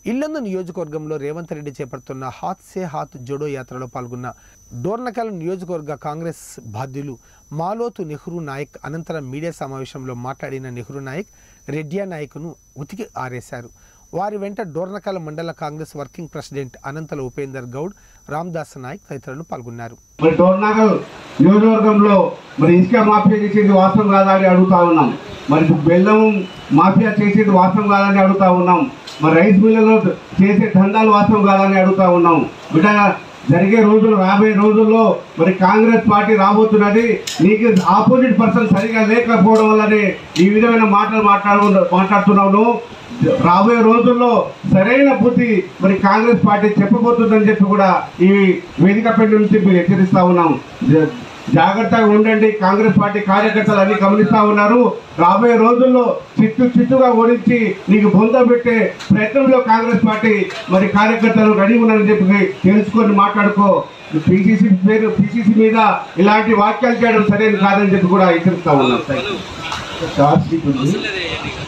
ఇల్లందు నియోజకవర్గంలో రేవంత్ రెడ్డి చేపడుతున్న హాత్ సే హాత్ జోడో యాత్రలో పాల్గొన్న డోర్నకల్ నియోజకవర్గ కాంగ్రెస్ బాధ్యులు మాలోతు నెహ్రూ నాయక్ అనంతరం మీడియా సమావేశంలో మాట్లాడిన నెహ్రూ నాయక్ రెడ్డియా నాయక్ను ఉతికి ఆరేశారు వారి వెంట డోర్నకల్ మండల కాంగ్రెస్ వర్కింగ్ ప్రెసిడెంట్ అనంతల ఉపేందర్ గౌడ్ రామ్దాస్ నాయక్ తదితరులు పాల్గొన్నారు మరి టోర్నాగల్ నియోజకవర్గంలో మరి ఇసుక మాఫియా చేసేది వాస్తవం కాదా అని అడుగుతా ఉన్నాం మరి బెల్లం మాఫియా చేసేది వాస్తవం కాదని అడుగుతా ఉన్నాం మరి రైస్ మిల్లులో చేసే దందాలు వాస్తవం కాదని అడుగుతా ఉన్నాం బిడ్డ జరిగే రోజులు రాబోయే రోజుల్లో మరి కాంగ్రెస్ పార్టీ రాబోతున్నది నీకు ఆపోజిట్ పర్సన్ సరిగా లేకపోవడం వల్లనే ఈ విధమైన మాటలు మాట్లాడు మాట్లాడుతున్నావు రాబోయే రోజుల్లో సరైన బుద్ధి మరి కాంగ్రెస్ పార్టీ చెప్పబోతుందని చెప్పి కూడా ఈ వేదిక పెట్టి నుంచి మీరు హెచ్చరిస్తా ఉన్నాం జ- జాగ్రత్తగా ఉండండి కాంగ్రెస్ పార్టీ కార్యకర్తలు అన్ని గమనిస్తా ఉన్నారు రాబోయే రోజుల్లో చిత్తు చిత్తుగా ఓడించి నీకు బొంద పెట్టే ప్రయత్నంలో కాంగ్రెస్ పార్టీ మరి కార్యకర్తలు రెడీ ఉన్నారని చెప్పి తెలుసుకొని మాట్లాడుకో పిసిసి పేరు పిసిసి మీద ఇలాంటి వాక్యాలు చేయడం సరైనది కాదని చెప్పి కూడా హెచ్చరిస్తా ఉన్నాం చార్జ్ షీట్ ఉంది